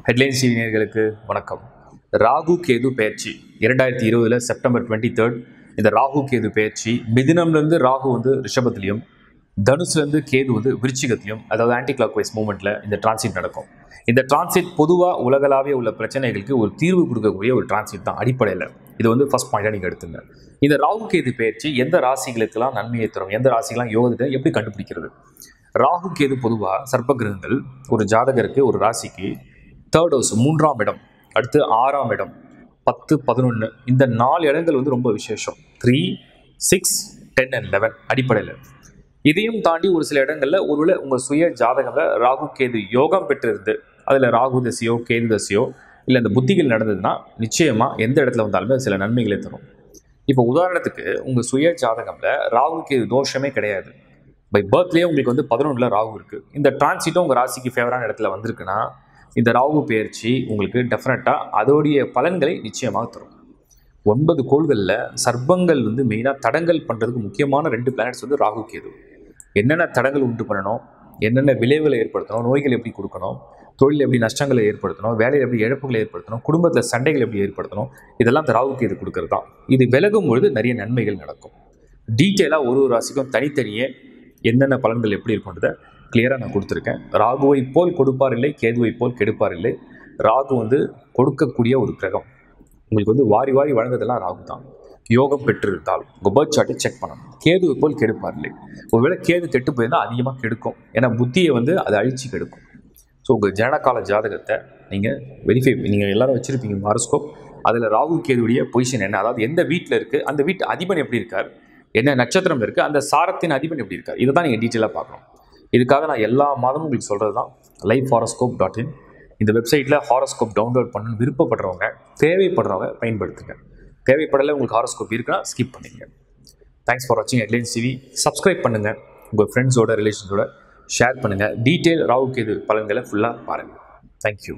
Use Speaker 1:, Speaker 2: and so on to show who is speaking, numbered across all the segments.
Speaker 1: headlines TV நேயர்களுக்கு வணக்கம் ராகு கேது பயிற்சி இரண்டாயிரத்தி இருபதுல செப்டம்பர் டுவெண்ட்டி தேர்ட் இந்த ராகு கேது பயிற்சி மிதுனம்லேருந்து ராகு வந்து ரிஷபத்துலையும் தனுசுலேருந்து கேது வந்து விருச்சிகத்திலையும் அதாவது ஆன்டி கிளாக் வைஸ் மூமெண்ட்டில் இந்த டிரான்சிட் நடக்கும் இந்த டிரான்சிட் பொதுவாக உலகளாவிய உள்ள பிரச்சனைகளுக்கு ஒரு தீர்வு கொடுக்கக்கூடிய ஒரு டிரான்சிட் தான் அடிப்படையில் இது வந்து ஃபர்ஸ்ட் பாயிண்டாக நீங்கள் எடுத்துங்க இந்த ராகு கேது பயிற்சி எந்த ராசிகளுக்கெல்லாம் நன்மையை தரும் எந்த ராசிக்கெல்லாம் யோகத்தை எப்படி கண்டுபிடிக்கிறது ராகு கேது பொதுவாக சர்ப்ப கிரகங்கள் ஒரு ஜாதகருக்கு ஒரு ராசிக்கு தேர்ட் ஹவுஸ் மூன்றாம் இடம் அடுத்து ஆறாம் இடம் பத்து பதினொன்று இந்த நாலு இடங்கள் வந்து ரொம்ப விசேஷம் three six ten and eleven அடிப்படையில் இதையும் தாண்டி ஒரு சில இடங்களில் ஒருவேளை உங்கள் சுய ஜாதகத்தில் ராகு கேது யோகம் பெற்றிருந்து அதில் ராகு தசையோ கேது தசையோ இல்லை இந்த புத்திகள் நடந்ததுன்னா நிச்சயமாக எந்த இடத்துல வந்தாலுமே அது சில நன்மைகளை தரும் இப்போ உதாரணத்துக்கு உங்கள் சுய ஜாதகம்ல ராகு கேது தோஷமே கிடையாது பை பர்த்லேயே உங்களுக்கு வந்து பதினொன்றில் ராகு இருக்குது இந்த டிரான்சிட்டும் உங்கள் ராசிக்கு ஃபேவரான இடத்துல வந்திருக்குன்னா இந்த ராகு பயிற்சி உங்களுக்கு டெஃபினட்டாக அதோடைய பலன்களை நிச்சயமாக தரும் ஒன்பது கோள்களில் சர்ப்பங்கள் வந்து மெயினாக தடங்கல் பண்ணுறதுக்கு முக்கியமான ரெண்டு பிளானட்ஸ் வந்து ராகு கேது என்னென்ன தடங்கள் உண்டு பண்ணணும் என்னென்ன விளைவுகளை ஏற்படுத்தணும் நோய்கள் எப்படி கொடுக்கணும் தொழில் எப்படி நஷ்டங்களை ஏற்படுத்தணும் வேலையில் எப்படி இழப்புகளை ஏற்படுத்தணும் குடும்பத்தில் சண்டைகள் எப்படி ஏற்படுத்தணும் இதெல்லாம் இந்த ராகு கேது கொடுக்கறது தான் இது விலகும் பொழுது நிறைய நன்மைகள் நடக்கும் டீட்டெயிலாக ஒரு ஒரு ராசிக்கும் தனித்தனியே என்னென்ன பலன்கள் எப்படி இருக்குன்றதை கிளியராக நான் கொடுத்துருக்கேன் ராகுவை போல் கொடுப்பார் இல்லை கேதுவை போல் கெடுப்பார் இல்லை ராகு வந்து கொடுக்கக்கூடிய ஒரு கிரகம் உங்களுக்கு வந்து வாரி வாரி வழங்குறதெல்லாம் ராகு தான் யோகம் பெற்றிருந்தால் உங்கள் பர்த் சார்ட்டை செக் பண்ணணும் கேதுவை போல் கெடுப்பார் இல்லை ஒருவேளை கேது கெட்டு போயிருந்தால் அதிகமாக கெடுக்கும் ஏன்னா புத்தியை வந்து அதை அழிச்சு கெடுக்கும் ஸோ உங்கள் ஜனகால ஜாதகத்தை நீங்கள் வெரிஃபை நீங்கள் எல்லாரும் வச்சுருப்பீங்க ஹாரோஸ்கோப் அதில் ராகு கேதுடைய பொசிஷன் என்ன அதாவது எந்த வீட்டில் இருக்குது அந்த வீட்டு அதிபன் எப்படி இருக்கார் என்ன நட்சத்திரம் இருக்குது அந்த சாரத்தின் அதிபன் எப்படி இருக்கார் இதை தான் நீங்கள் டீட்டெயிலாக பார்க்கணும் இதுக்காக நான் எல்லா மாதமும் உங்களுக்கு சொல்கிறது தான் லைஃப் ஹாரோஸ்கோப் டாட் இன் இந்த வெப்சைட்டில் ஹாரோஸ்கோப் டவுன்லோட் பண்ணணும்னு விருப்பப்படுறவங்க தேவைப்படுறவங்க பயன்படுத்துங்க தேவைப்படலை உங்களுக்கு ஹாரோஸ்கோப் இருக்குன்னா ஸ்கிப் பண்ணிங்க தேங்க்ஸ் ஃபார் வாட்சிங் ஹெட்லைன்ஸ் டிவி சப்ஸ்கிரைப் பண்ணுங்கள் உங்கள் ஃப்ரெண்ட்ஸோட ரிலேஷன்ஸோட ஷேர் பண்ணுங்கள் டீட்டெயில் ராகு கேது பலன்களை ஃபுல்லாக பாருங்கள் தேங்க்யூ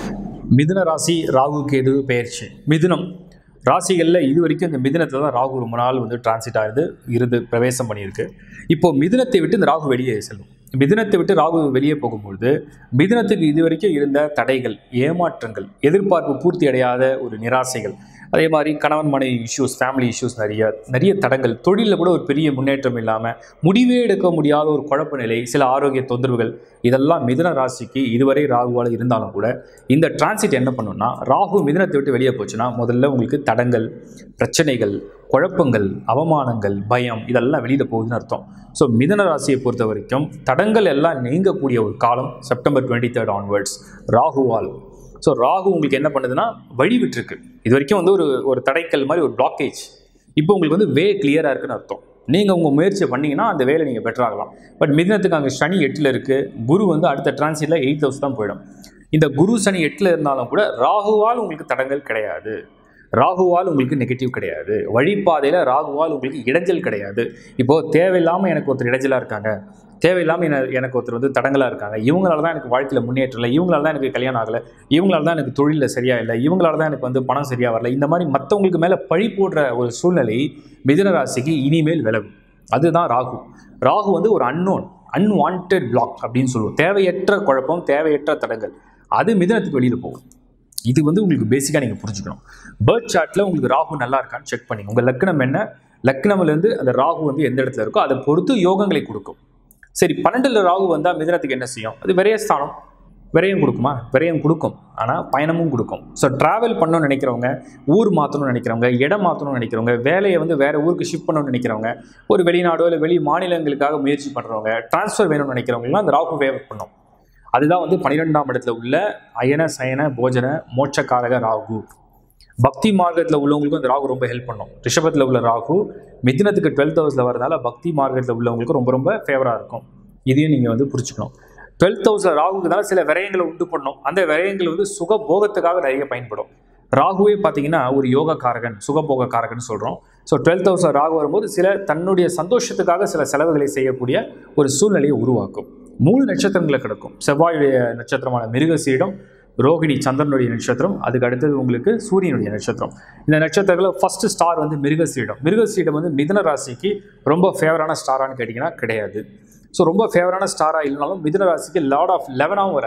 Speaker 1: மிதுன ராசி ராகு கேது பெயர்ச்சி மிதுனம் ராசிகளில் இது வரைக்கும் இந்த மிதுனத்தில் தான் ராகு ரொம்ப நாள் வந்து டிரான்சிட் ஆகுது இருந்து பிரவேசம் பண்ணியிருக்கு இப்போ மிதுனத்தை விட்டு இந்த ராகு வெளியே செல்லும் மிதுனத்தை விட்டு ராகு வெளியே போகும்பொழுது மிதுனத்துக்கு இது வரைக்கும் இருந்த தடைகள் ஏமாற்றங்கள் எதிர்பார்ப்பு பூர்த்தி அடையாத ஒரு நிராசைகள் அதே மாதிரி கணவன் மனைவி இஷ்யூஸ் ஃபேமிலி இஷ்யூஸ் நிறைய நிறைய தடங்கள் தொழிலில் கூட ஒரு பெரிய முன்னேற்றம் இல்லாமல் முடிவே எடுக்க முடியாத ஒரு குழப்ப நிலை சில ஆரோக்கிய தொந்தரவுகள் இதெல்லாம் மிதுன ராசிக்கு இதுவரை ராகுவால் இருந்தாலும் கூட இந்த டிரான்சிட் என்ன பண்ணுன்னா ராகு மிதுனத்தை விட்டு வெளியே போச்சுன்னா முதல்ல உங்களுக்கு தடங்கள் பிரச்சனைகள் குழப்பங்கள் அவமானங்கள் பயம் இதெல்லாம் வெளியில் போகுதுன்னு அர்த்தம் ஸோ மிதன ராசியை பொறுத்த வரைக்கும் தடங்கள் எல்லாம் நீங்கக்கூடிய ஒரு காலம் செப்டம்பர் டுவெண்ட்டி தேர்ட் ஆன்வர்ட்ஸ் ராகுவால் ஸோ ராகு உங்களுக்கு என்ன பண்ணுதுன்னா வழி விட்டுருக்கு இது வரைக்கும் வந்து ஒரு ஒரு தடைக்கல் மாதிரி ஒரு பிளாக்கேஜ் இப்போ உங்களுக்கு வந்து வே கிளியராக இருக்குன்னு அர்த்தம் நீங்கள் உங்கள் முயற்சியை பண்ணீங்கன்னா அந்த வேலை நீங்கள் பெட்டர் ஆகலாம் பட் மிதனத்துக்கு அங்கே சனி எட்டில் இருக்குது குரு வந்து அடுத்த டிரான்சிட்டில் எயிட் ஹவுஸ் தான் போயிடும் இந்த குரு சனி எட்டில் இருந்தாலும் கூட ராகுவால் உங்களுக்கு தடங்கள் கிடையாது ராகுவால் உங்களுக்கு நெகட்டிவ் கிடையாது வழிபாதையில் ராகுவால் உங்களுக்கு இடைஞ்சல் கிடையாது இப்போது தேவையில்லாமல் எனக்கு ஒருத்தர் இடைஞ்சலாக இருக்காங்க தேவையில்லாமல் என எனக்கு ஒருத்தர் வந்து தடங்களாக இருக்காங்க இவங்களால தான் எனக்கு வாழ்க்கையில் முன்னேற்றம் இல்லை இவங்களால தான் எனக்கு கல்யாணம் ஆகலை இவங்களால தான் எனக்கு தொழிலில் சரியாக இல்லை இவங்களால தான் எனக்கு வந்து பணம் சரியாக வரல இந்த மாதிரி மற்றவங்களுக்கு மேலே பழி போடுற ஒரு சூழ்நிலை மிதுன ராசிக்கு இனிமேல் விலகும் அதுதான் ராகு ராகு வந்து ஒரு அன்னோன் அன்வான்ட் பிளாக் அப்படின்னு சொல்லுவோம் தேவையற்ற குழப்பம் தேவையற்ற தடங்கள் அது மிதனத்துக்கு வெளியில் போகும் இது வந்து உங்களுக்கு பேசிக்காக நீங்கள் புரிஞ்சுக்கணும் பேர்த் சார்ட்டில் உங்களுக்கு ராகு நல்லா இருக்கான்னு செக் பண்ணி உங்கள் லக்னம் என்ன லக்னம்லேருந்து அந்த ராகு வந்து எந்த இடத்துல இருக்கோ அதை பொறுத்து யோகங்களை கொடுக்கும் சரி பன்னெண்டில் ராகு வந்தால் மிதனத்துக்கு என்ன செய்யும் அது விரயஸ்தானம் விரயம் கொடுக்குமா விரயம் கொடுக்கும் ஆனால் பயணமும் கொடுக்கும் ஸோ ட்ராவல் பண்ணணும்னு நினைக்கிறவங்க ஊர் மாற்றணும்னு நினைக்கிறவங்க இடம் மாற்றணும்னு நினைக்கிறவங்க வேலையை வந்து வேறு ஊருக்கு ஷிஃப்ட் பண்ணணும்னு நினைக்கிறவங்க ஒரு வெளிநாடோ இல்லை வெளி மாநிலங்களுக்காக முயற்சி பண்ணுறவங்க ட்ரான்ஸ்ஃபர் வேணும்னு நினைக்கிறவங்கலாம் அந்த ராகு ஃபேவர் பண்ணும் அதுதான் வந்து பன்னிரெண்டாம் இடத்துல உள்ள அயன சயன போஜன மோட்சக்காரக ராகு பக்தி மார்க்கத்தில் உள்ளவங்களுக்கும் அந்த ராகு ரொம்ப ஹெல்ப் பண்ணும் ரிஷபத்தில் உள்ள ராகு மிதுனத்துக்கு டுவெல்த் ஹவுஸில் வரதால பக்தி மார்க்கத்தில் உள்ளவங்களுக்கு ரொம்ப ரொம்ப ஃபேவராக இருக்கும் இதையும் நீங்கள் வந்து புரிச்சுக்கணும் டுவெல்த் ஹவுஸில் ராகுக்கு தான் சில விரயங்களை உண்டு பண்ணும் அந்த விரயங்கள் வந்து சுக போகத்துக்காக நிறைய பயன்படும் ராகுவே பார்த்தீங்கன்னா ஒரு யோக காரகன் சுகபோக காரகன் சொல்கிறோம் ஸோ டுவெல்த் ஹவுஸில் ராகு வரும்போது சில தன்னுடைய சந்தோஷத்துக்காக சில செலவுகளை செய்யக்கூடிய ஒரு சூழ்நிலையை உருவாக்கும் மூணு நட்சத்திரங்களை கிடக்கும் செவ்வாயுடைய நட்சத்திரமான மிருகசீடம் ரோகிணி சந்திரனுடைய நட்சத்திரம் அதுக்கு அடுத்தது உங்களுக்கு சூரியனுடைய நட்சத்திரம் இந்த நட்சத்திரத்தில் ஃபர்ஸ்ட் ஸ்டார் வந்து மிருகசீடம் மிருகசீடம் வந்து மிதுன ராசிக்கு ரொம்ப ஃபேவரான ஸ்டாரான்னு கேட்டிங்கன்னா கிடையாது ஸோ ரொம்ப ஃபேவரான ஸ்டாராக இல்லைனாலும் மிதுன ராசிக்கு லார்ட் ஆஃப் லெவனாகவும் வரார்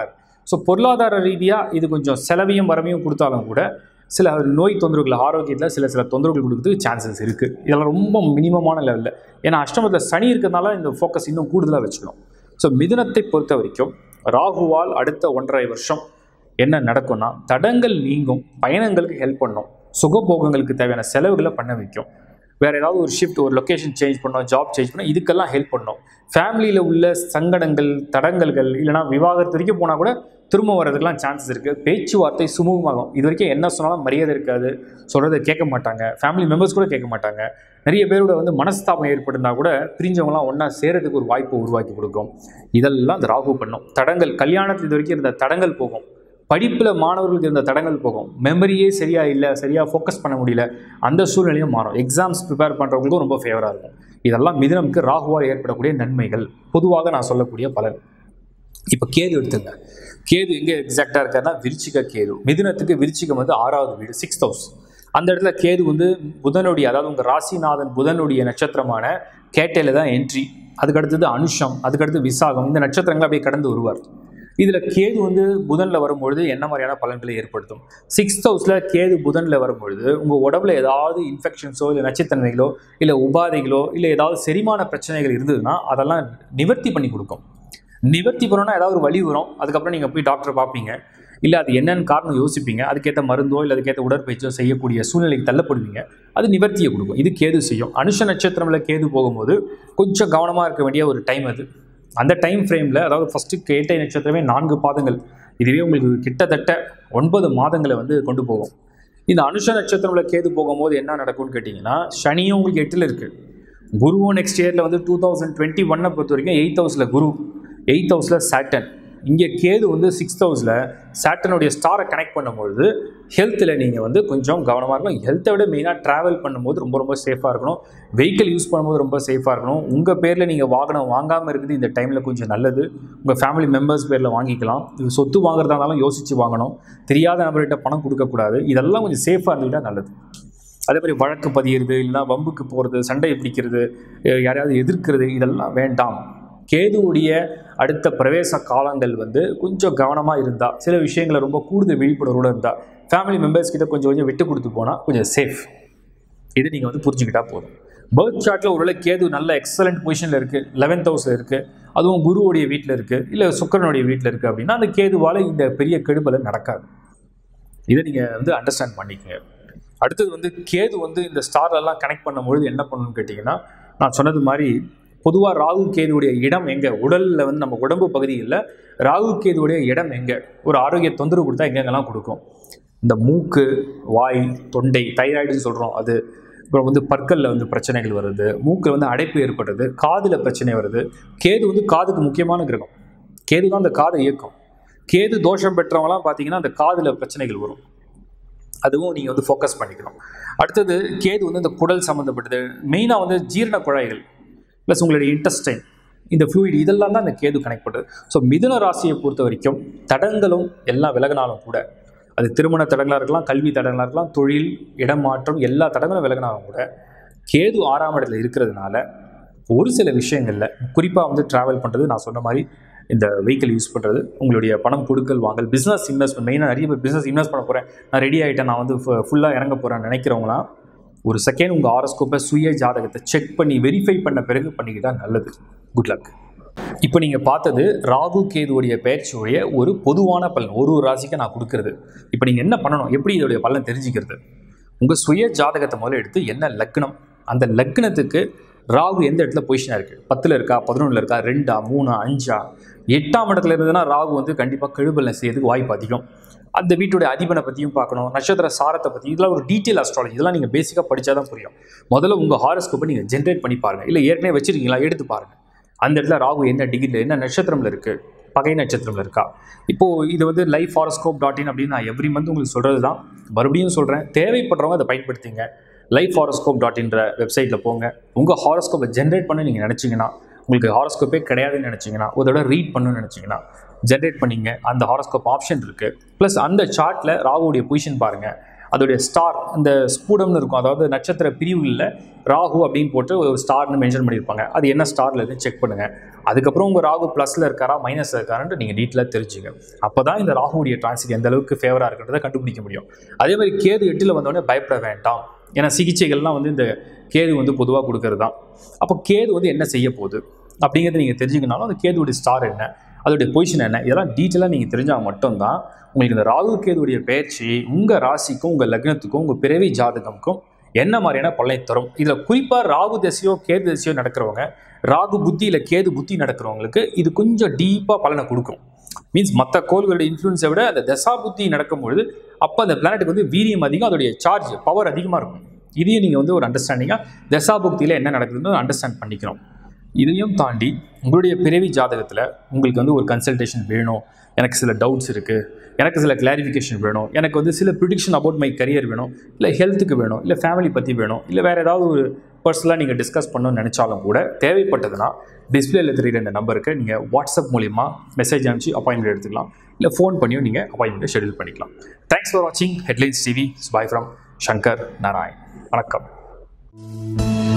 Speaker 1: ஸோ பொருளாதார ரீதியாக இது கொஞ்சம் செலவையும் வரவையும் கொடுத்தாலும் கூட சில நோய் தொந்தரவுகள் ஆரோக்கியத்தில் சில சில தொந்தரவுகள் கொடுக்கறதுக்கு சான்சஸ் இருக்குது இதெல்லாம் ரொம்ப மினிமமான லெவலில் ஏன்னா அஷ்டமத்தில் சனி இருக்கிறதுனால இந்த ஃபோக்கஸ் இன்னும் கூடுதலாக வச்சுக்கணும் ஸோ மிதுனத்தை பொறுத்த வரைக்கும் ராகுவால் அடுத்த ஒன்றரை வருஷம் என்ன நடக்கும்னா தடங்கள் நீங்கும் பயணங்களுக்கு ஹெல்ப் பண்ணும் சுகபோகங்களுக்கு தேவையான செலவுகளை பண்ண வைக்கும் வேறு ஏதாவது ஒரு ஷிஃப்ட் ஒரு லொக்கேஷன் சேஞ்ச் பண்ணோம் ஜாப் சேஞ்ச் பண்ணோம் இதுக்கெல்லாம் ஹெல்ப் பண்ணும் ஃபேமிலியில் உள்ள சங்கடங்கள் தடங்கல்கள் இல்லைனா விவாகரத்து வரைக்கும் போனால் கூட திரும்ப வர்றதுக்கெல்லாம் சான்சஸ் இருக்குது பேச்சுவார்த்தை சுமூகமாகும் இது வரைக்கும் என்ன சொன்னாலும் மரியாதை இருக்காது சொல்கிறத கேட்க மாட்டாங்க ஃபேமிலி மெம்பர்ஸ் கூட கேட்க மாட்டாங்க நிறைய பேரோட வந்து மனஸ்தாபம் ஏற்பட்டிருந்தா கூட பிரிஞ்சவங்களாம் ஒன்றா சேரதுக்கு ஒரு வாய்ப்பை உருவாக்கி கொடுக்கும் இதெல்லாம் இந்த ராகு பண்ணும் தடங்கள் கல்யாணத்தில் இது வரைக்கும் இருந்த தடங்கள் போகும் படிப்பில் மாணவர்களுக்கு இருந்த தடங்கள் போகும் மெமரியே சரியா இல்லை சரியாக ஃபோக்கஸ் பண்ண முடியல அந்த சூழ்நிலையும் மாறும் எக்ஸாம்ஸ் ப்ரிப்பேர் பண்ணுறவங்களுக்கும் ரொம்ப ஃபேவராக இருக்கும் இதெல்லாம் மிதனமுக்கு ராகுவால் ஏற்படக்கூடிய நன்மைகள் பொதுவாக நான் சொல்லக்கூடிய பலன் இப்போ கேது எடுத்துங்க கேது எங்கே எக்ஸாக்டாக இருக்காருன்னா விருச்சிக கேது மிதுனத்துக்கு விருச்சிகம் வந்து ஆறாவது வீடு சிக்ஸ்த் ஹவுஸ் அந்த இடத்துல கேது வந்து புதனுடைய அதாவது உங்கள் ராசிநாதன் புதனுடைய நட்சத்திரமான கேட்டையில் தான் என்ட்ரி அதுக்கு அடுத்தது அனுஷம் அதுக்கு அடுத்து விசாகம் இந்த நட்சத்திரங்கள் அப்படியே கடந்து வருவார் இதில் கேது வந்து புதனில் வரும்பொழுது என்ன மாதிரியான பலன்களை ஏற்படுத்தும் சிக்ஸ்த் ஹவுஸில் கேது புதனில் வரும்பொழுது உங்கள் உடம்புல ஏதாவது இன்ஃபெக்ஷன்ஸோ இல்லை நச்சுத்தன்மைகளோ இல்லை உபாதைகளோ இல்லை ஏதாவது செரிமான பிரச்சனைகள் இருந்ததுன்னா அதெல்லாம் நிவர்த்தி பண்ணி கொடுக்கும் நிவர்த்தி பண்ணணும்னா ஏதாவது ஒரு வழி வரும் அதுக்கப்புறம் நீங்கள் போய் டாக்டரை பார்ப்பீங்க இல்லை அது என்னன்னு காரணம் யோசிப்பீங்க அதுக்கேற்ற மருந்தோ இல்லை அதுக்கேற்ற உடற்பயிற்சியோ செய்யக்கூடிய சூழ்நிலைக்கு தள்ளப்படுவீங்க அது நிவர்த்தியை கொடுக்கும் இது கேது செய்யும் அனுஷ நட்சத்திரமில் கேது போகும்போது கொஞ்சம் கவனமாக இருக்க வேண்டிய ஒரு டைம் அது அந்த டைம் ஃப்ரேமில் அதாவது ஃபஸ்ட்டு கேட்டை நட்சத்திரமே நான்கு பாதங்கள் இதுவே உங்களுக்கு கிட்டத்தட்ட ஒன்பது மாதங்களை வந்து கொண்டு போகும் இந்த அனுஷ நட்சத்திரமில் கேது போகும்போது என்ன நடக்கும்னு கேட்டிங்கன்னா சனியும் உங்களுக்கு எட்டில் இருக்குது குருவும் நெக்ஸ்ட் இயரில் வந்து டூ தௌசண்ட் டுவெண்ட்டி ஒன்னை பொறுத்த வரைக்கும் எயித் ஹவுஸில் குரு எயித் ஹவுஸில் சாட்டன் இங்கே கேது வந்து சிக்ஸ்த் ஹவுஸில் சாட்டனுடைய ஸ்டாரை கனெக்ட் பண்ணும்பொழுது ஹெல்த்தில் நீங்கள் வந்து கொஞ்சம் கவனமாக இருக்கணும் ஹெல்த்தை விட மெயினாக ட்ராவல் பண்ணும்போது ரொம்ப ரொம்ப சேஃபாக இருக்கணும் வெஹிக்கிள் யூஸ் பண்ணும்போது ரொம்ப சேஃபாக இருக்கணும் உங்கள் பேரில் நீங்கள் வாகனம் வாங்காமல் இருக்குது இந்த டைமில் கொஞ்சம் நல்லது உங்கள் ஃபேமிலி மெம்பர்ஸ் பேரில் வாங்கிக்கலாம் இது சொத்து வாங்குறதா இருந்தாலும் யோசித்து வாங்கணும் தெரியாத நபர்கிட்ட பணம் கொடுக்கக்கூடாது இதெல்லாம் கொஞ்சம் சேஃபாக இருந்துக்கிட்டால் நல்லது அதே மாதிரி வழக்கு பதியிறது இல்லைனா வம்புக்கு போகிறது சண்டை பிடிக்கிறது அஹ் யாரையாவது எதிர்க்கிறது இதெல்லாம் வேண்டாம் கேதுவுடைய அடுத்த பிரவேச காலங்கள் வந்து கொஞ்சம் கவனமாக இருந்தால் சில விஷயங்களை ரொம்ப கூடுதல் விழிப்புணர்வோடு இருந்தால் ஃபேமிலி மெம்பர்ஸ் கிட்ட கொஞ்சம் கொஞ்சம் விட்டு கொடுத்து போனால் கொஞ்சம் சேஃப் இது நீங்கள் வந்து புரிஞ்சுக்கிட்டா போதும் பேர்த் சார்ட்டில் ஒருவேளை கேது நல்ல எக்ஸலண்ட் பொசிஷனில் இருக்குது லெவன்த் ஹவுஸில் இருக்குது அதுவும் குருவுடைய வீட்டில் இருக்குது இல்லை சுக்கரனுடைய வீட்டில் இருக்குது அப்படின்னா அந்த கேதுவால் இந்த பெரிய கெடுபலை நடக்காது இதை நீங்கள் வந்து அண்டர்ஸ்டாண்ட் பண்ணிக்கங்க அடுத்தது வந்து கேது வந்து இந்த ஸ்டார்லெல்லாம் கனெக்ட் பண்ணும்பொழுது என்ன பண்ணணும்னு கேட்டிங்கன்னா நான் சொன்னது மாதிரி பொதுவாக ராகு கேதுவுடைய இடம் எங்கே உடலில் வந்து நம்ம உடம்பு பகுதியில் ராகு கேதுவுடைய இடம் எங்கே ஒரு ஆரோக்கிய தொந்தரவு கொடுத்தா எங்கெங்கெல்லாம் கொடுக்கும் இந்த மூக்கு வாய் தொண்டை தைராய்டுன்னு சொல்கிறோம் அது அப்புறம் வந்து பற்களில் வந்து பிரச்சனைகள் வருது மூக்கில் வந்து அடைப்பு ஏற்படுறது காதில் பிரச்சனை வருது கேது வந்து காதுக்கு முக்கியமான கிரகம் கேது தான் அந்த காதை இயக்கும் கேது தோஷம் பெற்றவங்களாம் பார்த்தீங்கன்னா அந்த காதில் பிரச்சனைகள் வரும் அதுவும் நீங்கள் வந்து ஃபோக்கஸ் பண்ணிக்கணும் அடுத்தது கேது வந்து இந்த குடல் சம்மந்தப்பட்டது மெயினாக வந்து ஜீரண குழாய்கள் ப்ளஸ் உங்களுடைய இன்டெஸ்டைன் இந்த ஃப்ளூயிட் இதெல்லாம் தான் இந்த கேது கனெக்ட் பண்ணுறது ஸோ மிதுன ராசியை பொறுத்த வரைக்கும் தடங்களும் எல்லாம் விலகினாலும் கூட அது திருமண தடங்களாக இருக்கலாம் கல்வி தடங்களாக இருக்கலாம் தொழில் இடமாற்றம் எல்லா தடங்களும் விலகினாலும் கூட கேது ஆறாம் இடத்துல இருக்கிறதுனால ஒரு சில விஷயங்களில் குறிப்பாக வந்து ட்ராவல் பண்ணுறது நான் சொன்ன மாதிரி இந்த வெஹிக்கிள் யூஸ் பண்ணுறது உங்களுடைய பணம் கொடுக்கல் வாங்கல் பிஸ்னஸ் இன்வெஸ்ட்மெண்ட் மெயினாக நிறைய பேர் பிஸ்னஸ் இன்வெஸ்ட் பண்ண போகிறேன் நான் ரெடி ஆகிட்டேன் நான் வந்து ஃபுல்லாக இறங்க போகிறேன்னு நினைக்கிறவங்களாம் ஒரு செகண்ட் உங்கள் ஆரோஸ்கோப்பை சுய ஜாதகத்தை செக் பண்ணி வெரிஃபை பண்ண பிறகு பண்ணிக்கிட்டா நல்லது குட் லக் இப்போ நீங்கள் பார்த்தது ராகு கேதுவுடைய பயிற்சியுடைய ஒரு பொதுவான பலன் ஒரு ஒரு ராசிக்கு நான் கொடுக்கறது இப்போ நீங்கள் என்ன பண்ணணும் எப்படி இதோடைய பலன் தெரிஞ்சுக்கிறது உங்கள் சுய ஜாதகத்தை முதல்ல எடுத்து என்ன லக்னம் அந்த லக்னத்துக்கு ராகு எந்த இடத்துல பொசிஷனாக இருக்குது பத்தில் இருக்கா பதினொன்றில் இருக்கா ரெண்டா மூணா அஞ்சா எட்டாம் இடத்துல இருந்ததுன்னா ராகு வந்து கண்டிப்பாக கெடுபலன் செய்யறதுக்கு வாய்ப்பு அதிகம் அந்த வீட்டுடைய அதிபனை பற்றியும் பார்க்கணும் நட்சத்திர சாரத்தை பற்றி இதெல்லாம் ஒரு டீட்டெயில் அஸ்ட்ராலஜி இதெல்லாம் நீங்கள் பேசிக்காக படித்தா தான் புரியும் முதல்ல உங்கள் ஹாரஸ்கோப்பை நீங்கள் ஜென்ரேட் பண்ணி பாருங்கள் இல்லை ஏற்கனவே வச்சுருக்கீங்களா எடுத்து பாருங்கள் அந்த இடத்துல ராகு என்ன டிகிரியில் என்ன நட்சத்திரமில் இருக்குது பகை நட்சத்திரமில் இருக்கா இப்போது இது வந்து லைஃப் ஹாரஸ்கோப் டாட் இன் அப்படின்னு நான் எவ்ரி மந்த் உங்களுக்கு சொல்கிறது தான் மறுபடியும் சொல்கிறேன் தேவைப்படுறவங்க அதை பயன்படுத்திங்க லைஃப் ஹாரஸ்கோப் டாட் இன்ற வெப்சைட்டில் போங்க உங்கள் ஹாரஸ்கோப்பை ஜென்ரேட் பண்ண நீங்கள் நினச்சிங்கன்னா உங்களுக்கு ஹாரஸ்கோப்பே கிடையாதுன்னு நினச்சிங்கன்னா ஒரு தடவை ரீட் பண்ணணும்னு நினச்சிங்கன்னா ஜென்ரேட் பண்ணிங்க அந்த ஹாரஸ்கோப் ஆப்ஷன் இருக்குது ப்ளஸ் அந்த சார்ட்டில் ராகுடைய பொசிஷன் பாருங்கள் அதோடைய ஸ்டார் இந்த ஸ்பூடம்னு இருக்கும் அதாவது நட்சத்திர பிரிவுகளில் ராகு அப்படின்னு போட்டு ஒரு ஸ்டார்னு மென்ஷன் பண்ணியிருப்பாங்க அது என்ன ஸ்டாரில் இருந்து செக் பண்ணுங்கள் அதுக்கப்புறம் உங்கள் ராகு ப்ளஸில் இருக்காரா மைனஸில் இருக்காரான்ட்டு நீங்கள் டீட்டெயிலாக தெரிஞ்சுங்க அப்போ தான் இந்த ராகுடைய டிரான்சிட் எந்த அளவுக்கு ஃபேவராக இருக்குன்றதை கண்டுபிடிக்க முடியும் அதே மாதிரி கேது எட்டில் வந்தோடனே பயப்பட வேண்டாம் ஏன்னா சிகிச்சைகள்லாம் வந்து இந்த கேது வந்து பொதுவாக கொடுக்கறது தான் அப்போ கேது வந்து என்ன செய்ய போகுது அப்படிங்கிறத நீங்கள் தெரிஞ்சுக்கனாலும் அந்த கேதுவுடைய ஸ்டார் என்ன அதோடைய பொசிஷன் என்ன இதெல்லாம் டீட்டெயிலாக நீங்கள் தெரிஞ்சால் மட்டும்தான் உங்களுக்கு இந்த ராகு கேதுவுடைய பயிற்சி உங்கள் ராசிக்கும் உங்கள் லக்னத்துக்கும் உங்கள் பிறவி ஜாதகம்க்கும் என்ன மாதிரியான பலனை தரும் இதில் குறிப்பாக ராகு தசையோ கேது தசையோ நடக்கிறவங்க ராகு புத்தி இல்லை கேது புத்தி நடக்கிறவங்களுக்கு இது கொஞ்சம் டீப்பாக பலனை கொடுக்கும் மீன்ஸ் மற்ற கோள்களுடைய இன்ஃப்ளூன்ஸை விட அந்த தசா புத்தி நடக்கும்பொழுது அப்போ அந்த பிளானட்டுக்கு வந்து வீரியம் அதிகம் அதோடைய சார்ஜ் பவர் அதிகமாக இருக்கும் இதையும் நீங்கள் வந்து ஒரு அண்டர்ஸ்டாண்டிங்காக தசா புக்தியில் என்ன நடக்குதுன்னு அண்டர்ஸ்டாண்ட் பண்ணிக்கணும் இதையும் தாண்டி உங்களுடைய பிறவி ஜாதகத்தில் உங்களுக்கு வந்து ஒரு கன்சல்டேஷன் வேணும் எனக்கு சில டவுட்ஸ் இருக்குது எனக்கு சில கிளாரிஃபிகேஷன் வேணும் எனக்கு வந்து சில ப்ரிடிக்ஷன் அபவுட் மை கரியர் வேணும் இல்லை ஹெல்த்துக்கு வேணும் இல்லை ஃபேமிலி பற்றி வேணும் இல்லை வேறு ஏதாவது ஒரு பர்சனலாக நீங்கள் டிஸ்கஸ் பண்ணணும்னு நினச்சாலும் கூட தேவைப்பட்டதுன்னா டிஸ்பிளேல தெரியுற இந்த நம்பருக்கு நீங்கள் வாட்ஸ்அப் மூலிமா மெசேஜ் அனுப்பிச்சு அப்பாயின்மெண்ட் எடுத்துக்கலாம் இல்லை ஃபோன் பண்ணியும் நீங்கள் அப்பாயின்மெண்ட்டை ஷெடியூல் பண்ணிக்கலாம் தேங்க்ஸ் ஃபார் வாட்சிங் headlines TV bye from Shankar Narayan வணக்கம்